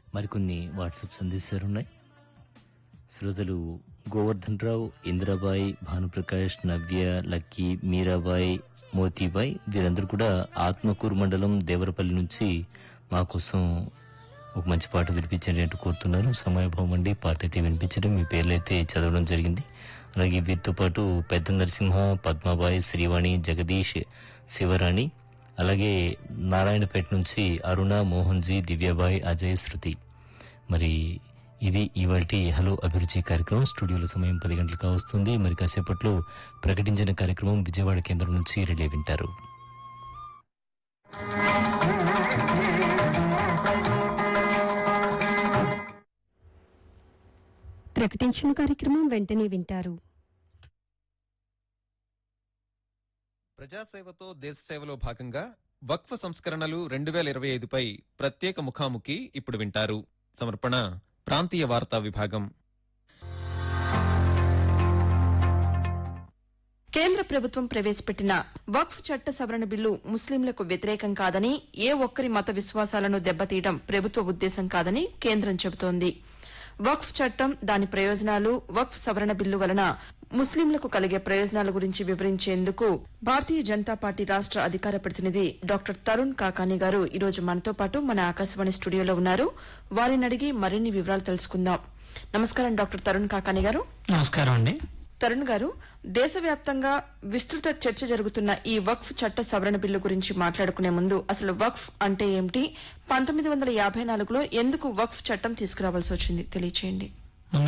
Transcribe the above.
మరికొన్ని వాట్సాప్ సందేశాలు ఉన్నాయి శ్రోతలు గోవర్ధన్ రావు ఇందిరాబాయి భానుప్రకాష్ నవ్య లక్కీ మీరాబాయి మోతీబాయి వీరందరూ కూడా ఆత్మకూరు మండలం దేవరపల్లి నుంచి మా కోసం ఒక మంచి పాట వినిపించండి అంటూ కోరుతున్నారు సమయభావం అండి పాట అయితే వినిపించడం మీ పేర్లు అయితే చదవడం జరిగింది అలాగే వీరితో పాటు పెద్ద నరసింహ పద్మాబాయి శ్రీవాణి జగదీష్ శివరాణి అలాగే నారాయణపేట నుంచి అరుణ మోహన్జీ దివ్యాబాయి అజయ్ శృతి మరి ఇది ఇవాల్టి హలో అభిరుచి కార్యక్రమం స్టూడియోలో సమయం పది గంటలకు వస్తుంది మరి కాసేపట్లో ప్రకటించిన కార్యక్రమం విజయవాడ కేంద్రం నుంచి రిలే వింటారు ప్రకటించిన కార్యక్రమం వెంటనే వింటారు ప్రజాసేవతో దేశ సేవలో భాగంగా వక్ఫ్ సంస్కరణలు రెండు వేల ఇరవై ఐదుపై ప్రత్యేక ముఖాముఖి ఇప్పుడు వింటారు సమర్పణ ప్రాంతీయ వార్తా విభాగం కేంద్ర ప్రభుత్వం ప్రవేశపెట్టిన వక్ఫ్ చట్ట సవరణ బిల్లు ముస్లింలకు వ్యతిరేకం కాదని ఏ ఒక్కరి మత విశ్వాసాలను దెబ్బతీయడం ప్రభుత్వ ఉద్దేశం కాదని కేంద్రం చెబుతోంది వక్ఫ్ చట్టం దాని ప్రయోజనాలు వక్ఫ్ సవరణ బిల్లు వలన ముస్లింలకు కలిగే ప్రయోజనాల గురించి వివరించేందుకు భారతీయ జనతా పార్టీ రాష్ట అధికార ప్రతినిధి డాక్టర్ తరుణ్ కాకాని గారు ఈరోజు మనతో పాటు మన ఆకాశవాణి స్టూడియోలో ఉన్నారు వారిని అడిగి మరిన్ని వివరాలు తెలుసుకుందాం నమస్కారం డాక్టర్ తరుణ్ కాకాని గారు నమస్కారం అండి తరుణ్ గారు దేశవ్యాప్తంగా విస్తృత చర్చ జరుగుతున్న ఈ వక్ఫ్ చట్ట సవరణ బిల్లు గురించి మాట్లాడుకునే ముందు అసలు వక్ఫ్ అంటే ఏమిటి పంతొమ్మిది వందల యాభై నాలుగులో ఎందుకు వక్ఫ్ చట్టం తీసుకురావాల్సి వచ్చింది తెలియచేయండి